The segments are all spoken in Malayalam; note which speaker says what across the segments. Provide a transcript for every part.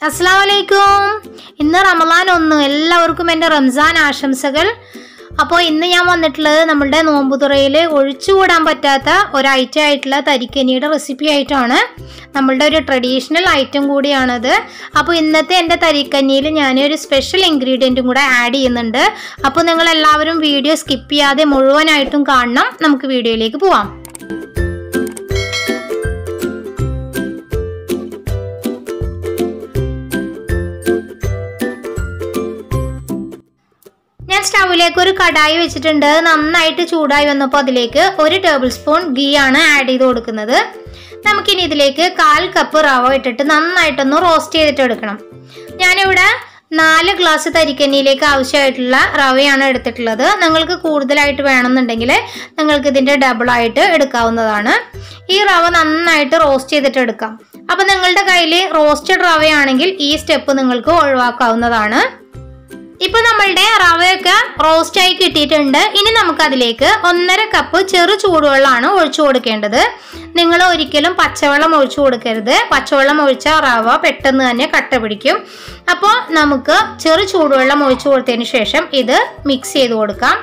Speaker 1: അസ്സാം വലൈക്കും ഇന്ന് റമദാൻ ഒന്ന് എല്ലാവർക്കും എൻ്റെ റംസാൻ ആശംസകൾ അപ്പോൾ ഇന്ന് ഞാൻ വന്നിട്ടുള്ളത് നമ്മളുടെ നോമ്പുതുറയിൽ ഒഴിച്ചുകൂടാൻ പറ്റാത്ത ഒരു ഐറ്റം ആയിട്ടുള്ള തരിക്കനിയുടെ റെസിപ്പി ആയിട്ടാണ് നമ്മളുടെ ഒരു ട്രഡീഷണൽ ഐറ്റം കൂടിയാണത് അപ്പോൾ ഇന്നത്തെ എൻ്റെ തരിക്കഞ്ഞിയിൽ ഞാൻ ഒരു സ്പെഷ്യൽ ഇൻഗ്രീഡിയൻറ്റും കൂടെ ആഡ് ചെയ്യുന്നുണ്ട് അപ്പോൾ നിങ്ങൾ എല്ലാവരും വീഡിയോ സ്കിപ്പ് ചെയ്യാതെ മുഴുവനായിട്ടും കാണണം നമുക്ക് വീഡിയോയിലേക്ക് പോവാം ഞാൻ സ്റ്റൗവിലേക്ക് ഒരു കടായി വെച്ചിട്ടുണ്ട് നന്നായിട്ട് ചൂടായി വന്നപ്പോൾ അതിലേക്ക് ഒരു ടേബിൾ സ്പൂൺ ഗീ ആണ് ആഡ് ചെയ്ത് കൊടുക്കുന്നത് നമുക്കിനി ഇതിലേക്ക് കാൽ കപ്പ് റവ ഇട്ടിട്ട് നന്നായിട്ടൊന്ന് റോസ്റ്റ് ചെയ്തിട്ട് എടുക്കണം ഞാനിവിടെ നാല് ഗ്ലാസ് തരിക്കന്നിയിലേക്ക് ആവശ്യമായിട്ടുള്ള റവയാണ് എടുത്തിട്ടുള്ളത് നിങ്ങൾക്ക് കൂടുതലായിട്ട് വേണമെന്നുണ്ടെങ്കിൽ നിങ്ങൾക്ക് ഇതിൻ്റെ ഡബിളായിട്ട് എടുക്കാവുന്നതാണ് ഈ റവ നന്നായിട്ട് റോസ്റ്റ് ചെയ്തിട്ട് എടുക്കാം അപ്പം നിങ്ങളുടെ കയ്യിൽ റോസ്റ്റഡ് റവയാണെങ്കിൽ ഈ സ്റ്റെപ്പ് നിങ്ങൾക്ക് ഒഴിവാക്കാവുന്നതാണ് ഇപ്പൊ നമ്മളുടെ റവയൊക്കെ റോസ്റ്റ് ആയി കിട്ടിയിട്ടുണ്ട് ഇനി നമുക്ക് അതിലേക്ക് ഒന്നര കപ്പ് ചെറു ചൂടുവെള്ളമാണ് ഒഴിച്ചു കൊടുക്കേണ്ടത് നിങ്ങൾ ഒരിക്കലും പച്ചവെള്ളം ഒഴിച്ചു കൊടുക്കരുത് പച്ചവെള്ളം ഒഴിച്ച റവ പെട്ടെന്ന് തന്നെ കട്ട പിടിക്കും അപ്പോൾ നമുക്ക് ചെറു ചൂടുവെള്ളം ഒഴിച്ചു കൊടുത്തതിന് ശേഷം ഇത് മിക്സ് ചെയ്ത് കൊടുക്കാം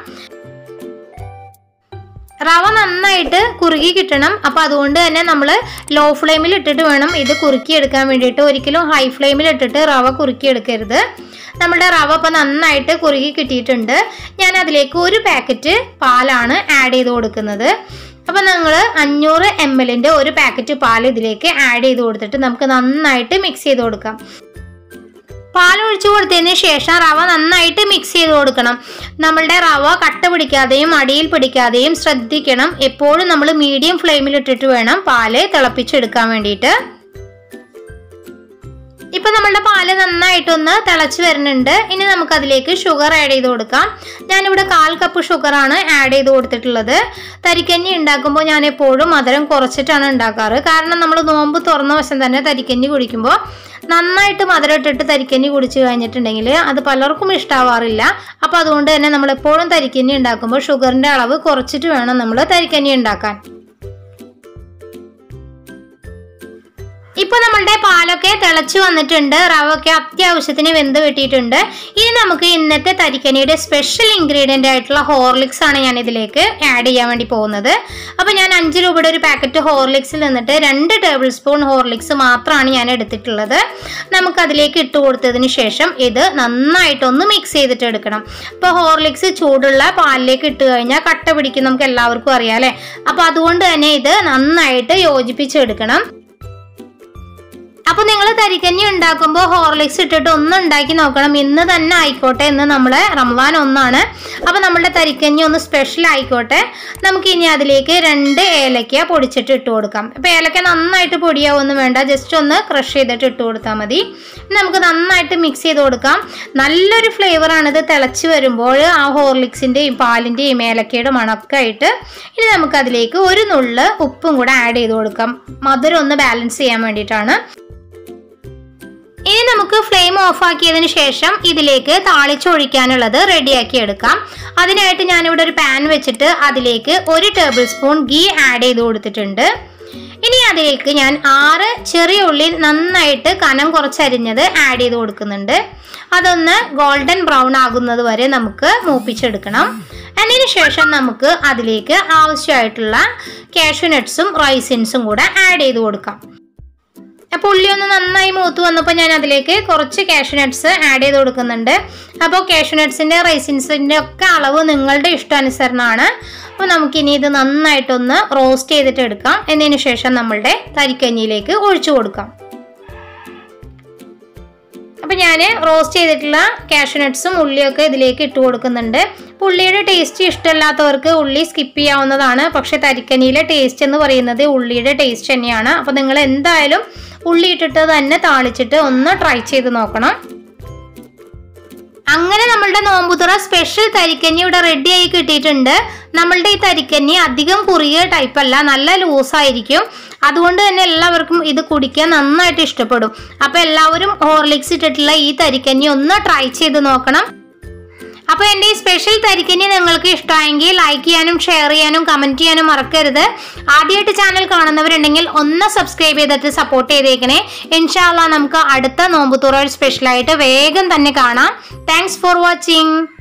Speaker 1: റവ നന്നായിട്ട് കുറുകി കിട്ടണം അപ്പോൾ അതുകൊണ്ട് തന്നെ നമ്മൾ ലോ ഫ്ലെയിമിൽ ഇട്ടിട്ട് വേണം ഇത് കുറുക്കി എടുക്കാൻ വേണ്ടിയിട്ട് ഒരിക്കലും ഹൈ ഫ്ലെയിമിൽ ഇട്ടിട്ട് റവ കുറുക്കി എടുക്കരുത് നമ്മുടെ റവ ഇപ്പോൾ നന്നായിട്ട് കുറുകി കിട്ടിയിട്ടുണ്ട് ഞാൻ അതിലേക്ക് ഒരു പാക്കറ്റ് പാലാണ് ആഡ് ചെയ്ത് കൊടുക്കുന്നത് അപ്പോൾ നിങ്ങൾ അഞ്ഞൂറ് എം എല്ലിൻ്റെ ഒരു പാക്കറ്റ് പാൽ ഇതിലേക്ക് ആഡ് ചെയ്ത് കൊടുത്തിട്ട് നമുക്ക് നന്നായിട്ട് മിക്സ് ചെയ്ത് കൊടുക്കാം പാൽ ഒഴിച്ചു കൊടുത്തതിന് ശേഷം റവ നന്നായിട്ട് മിക്സ് ചെയ്ത് കൊടുക്കണം നമ്മളുടെ റവ കട്ട പിടിക്കാതെയും അടിയിൽ പിടിക്കാതെയും ശ്രദ്ധിക്കണം എപ്പോഴും നമ്മൾ മീഡിയം ഫ്ലെയിമിൽ ഇട്ടിട്ട് വേണം പാല് തിളപ്പിച്ചെടുക്കാൻ വേണ്ടിയിട്ട് ഇപ്പൊ നമ്മളുടെ പാല് നന്നായിട്ടൊന്ന് തിളച്ച് വരുന്നുണ്ട് ഇനി നമുക്ക് അതിലേക്ക് ഷുഗർ ആഡ് ചെയ്ത് കൊടുക്കാം ഞാനിവിടെ കാൽ കപ്പ് ഷുഗറാണ് ആഡ് ചെയ്ത് കൊടുത്തിട്ടുള്ളത് തരിക്കഞ്ഞി ഉണ്ടാക്കുമ്പോൾ ഞാൻ എപ്പോഴും മധുരം കുറച്ചിട്ടാണ് ഉണ്ടാക്കാറ് കാരണം നമ്മൾ നോമ്പ് തുറന്ന വശം തന്നെ തരിക്കഞ്ഞി കുടിക്കുമ്പോൾ നന്നായിട്ട് മധുരം ഇട്ടിട്ട് തരിക്കഞ്ഞി കുടിച്ചു കഴിഞ്ഞിട്ടുണ്ടെങ്കിൽ അത് പലർക്കും ഇഷ്ടാവാറില്ല അപ്പോൾ അതുകൊണ്ട് തന്നെ നമ്മൾ എപ്പോഴും തരിക്കഞ്ഞി ഉണ്ടാക്കുമ്പോൾ ഷുഗറിൻ്റെ അളവ് കുറച്ചിട്ട് വേണം നമ്മൾ തരിക്കഞ്ഞി ഉണ്ടാക്കാൻ ഇപ്പൊ നമ്മളുടെ പാലൊക്കെ തിളച്ചു വന്നിട്ടുണ്ട് റവൊക്കെ അത്യാവശ്യത്തിന് വെന്ത് കിട്ടിയിട്ടുണ്ട് ഇനി നമുക്ക് ഇന്നത്തെ തരിക്കനിയുടെ സ്പെഷ്യൽ ഇൻഗ്രീഡിയൻ്റ് ആയിട്ടുള്ള ഹോർലിക്സ് ആണ് ഞാൻ ഇതിലേക്ക് ആഡ് ചെയ്യാൻ വേണ്ടി പോകുന്നത് അപ്പോൾ ഞാൻ അഞ്ച് രൂപയുടെ ഒരു പാക്കറ്റ് ഹോർലിക്സിൽ നിന്നിട്ട് രണ്ട് ടേബിൾ സ്പൂൺ ഹോർലിക്സ് മാത്രമാണ് ഞാൻ എടുത്തിട്ടുള്ളത് നമുക്ക് അതിലേക്ക് ഇട്ട് കൊടുത്തതിന് ശേഷം ഇത് നന്നായിട്ടൊന്ന് മിക്സ് ചെയ്തിട്ട് എടുക്കണം ഇപ്പോൾ ഹോർലിക്സ് ചൂടുള്ള പാലിലേക്ക് ഇട്ട് കഴിഞ്ഞാൽ കട്ട പിടിക്കും നമുക്ക് എല്ലാവർക്കും അറിയാം അല്ലേ അപ്പോൾ അതുകൊണ്ട് തന്നെ ഇത് നന്നായിട്ട് യോജിപ്പിച്ചെടുക്കണം അപ്പോൾ നിങ്ങൾ തരിക്കഞ്ഞി ഉണ്ടാക്കുമ്പോൾ ഹോർലിക്സ് ഇട്ടിട്ട് ഒന്ന് ഉണ്ടാക്കി നോക്കണം ഇന്ന് തന്നെ ആയിക്കോട്ടെ ഇന്ന് നമ്മളെ റമദാൻ ഒന്നാണ് അപ്പോൾ നമ്മളുടെ തരിക്കഞ്ഞി ഒന്ന് സ്പെഷ്യൽ ആയിക്കോട്ടെ നമുക്ക് ഇനി അതിലേക്ക് രണ്ട് ഏലക്ക പൊടിച്ചിട്ട് ഇട്ട് കൊടുക്കാം അപ്പോൾ ഏലക്ക നന്നായിട്ട് പൊടിയാവൊന്നും വേണ്ട ജസ്റ്റ് ഒന്ന് ക്രഷ് ചെയ്തിട്ട് ഇട്ട് കൊടുത്താൽ മതി നമുക്ക് നന്നായിട്ട് മിക്സ് ചെയ്ത് കൊടുക്കാം നല്ലൊരു ഫ്ലേവറാണ് ഇത് തിളച്ച് വരുമ്പോൾ ആ ഹോർലിക്സിൻ്റെയും പാലിൻ്റെയും ഏലക്കയുടെ മണമൊക്കെ ആയിട്ട് ഇനി നമുക്ക് അതിലേക്ക് ഒരു നുള്ള് ഉപ്പും കൂടെ ആഡ് ചെയ്ത് കൊടുക്കാം മധുരം ഒന്ന് ബാലൻസ് ചെയ്യാൻ വേണ്ടിയിട്ടാണ് ഇനി നമുക്ക് ഫ്ലെയിം ഓഫ് ആക്കിയതിന് ശേഷം ഇതിലേക്ക് താളിച്ചൊഴിക്കാനുള്ളത് റെഡിയാക്കി എടുക്കാം അതിനായിട്ട് ഞാനിവിടെ ഒരു പാൻ വെച്ചിട്ട് അതിലേക്ക് ഒരു ടേബിൾ സ്പൂൺ ഗീ ആഡ് ചെയ്ത് കൊടുത്തിട്ടുണ്ട് ഇനി അതിലേക്ക് ഞാൻ ആറ് ചെറിയ ഉള്ളി നന്നായിട്ട് കനം കുറച്ചരിഞ്ഞത് ആഡ് ചെയ്ത് കൊടുക്കുന്നുണ്ട് അതൊന്ന് ഗോൾഡൻ ബ്രൗൺ ആകുന്നത് വരെ നമുക്ക് മൂപ്പിച്ചെടുക്കണം അതിന് ശേഷം നമുക്ക് അതിലേക്ക് ആവശ്യമായിട്ടുള്ള കാഷ്യൂ നട്ട്സും റൈസിൻസും കൂടെ ആഡ് ചെയ്ത് കൊടുക്കാം അപ്പോൾ ഉള്ളി ഒന്ന് നന്നായി മൂത്ത് വന്നപ്പോൾ ഞാൻ അതിലേക്ക് കുറച്ച് കാഷ്യൂ നട്ട്സ് ആഡ് ചെയ്ത് കൊടുക്കുന്നുണ്ട് അപ്പോൾ കാഷ്യൂ നട്ട്സിൻ്റെ റൈസിൻസിൻ്റെ ഒക്കെ അളവ് നിങ്ങളുടെ ഇഷ്ടാനുസരണമാണ് അപ്പോൾ നമുക്കിനി ഇത് നന്നായിട്ടൊന്ന് റോസ്റ്റ് ചെയ്തിട്ട് എടുക്കാം എന്നതിന് ശേഷം നമ്മളുടെ തരിക്കഞ്ഞിയിലേക്ക് ഒഴിച്ചു കൊടുക്കാം അപ്പോൾ ഞാൻ റോസ്റ്റ് ചെയ്തിട്ടുള്ള കാഷ്യൂ നട്ട്സും ഉള്ളിയൊക്കെ ഇതിലേക്ക് ഇട്ട് കൊടുക്കുന്നുണ്ട് ഉള്ളിയുടെ ടേസ്റ്റ് ഇഷ്ടമല്ലാത്തവർക്ക് ഉള്ളി സ്കിപ്പ് ചെയ്യാവുന്നതാണ് പക്ഷെ തരിക്കനിയിലെ ടേസ്റ്റ് എന്ന് പറയുന്നത് ഉള്ളിയുടെ ടേസ്റ്റ് തന്നെയാണ് അപ്പോൾ നിങ്ങൾ എന്തായാലും ഉള്ളി ഇട്ടിട്ട് തന്നെ താളിച്ചിട്ട് ഒന്ന് ട്രൈ ചെയ്ത് നോക്കണം അങ്ങനെ നമ്മളുടെ നോമ്പുതുറ സ്പെഷ്യൽ തരിക്കഞ്ഞി ഇവിടെ റെഡി ആയി കിട്ടിയിട്ടുണ്ട് നമ്മളുടെ ഈ തരിക്കഞ്ഞി അധികം കുറിയ ടൈപ്പ് അല്ല നല്ല ലൂസായിരിക്കും അതുകൊണ്ട് തന്നെ എല്ലാവർക്കും ഇത് കുടിക്കാൻ നന്നായിട്ട് ഇഷ്ടപ്പെടും അപ്പോൾ എല്ലാവരും ഹോർലിക്സ് ഇട്ടിട്ടുള്ള ഈ തരിക്കഞ്ഞി ഒന്ന് ട്രൈ ചെയ്ത് നോക്കണം അപ്പോൾ എൻ്റെ ഈ സ്പെഷ്യൽ തരിക്കഞ്ഞി നിങ്ങൾക്ക് ഇഷ്ടമായെങ്കിൽ ലൈക്ക് ചെയ്യാനും ഷെയർ ചെയ്യാനും കമൻറ്റ് ചെയ്യാനും മറക്കരുത് ആദ്യമായിട്ട് ചാനൽ കാണുന്നവരുണ്ടെങ്കിൽ ഒന്ന് സബ്സ്ക്രൈബ് ചെയ്തിട്ട് സപ്പോർട്ട് ചെയ്തേക്കണേ ഇൻഷാല്ല നമുക്ക് അടുത്ത നോമ്പുതുറ സ്പെഷ്യലായിട്ട് വേഗം തന്നെ കാണാം താങ്ക്സ് ഫോർ വാച്ചിങ്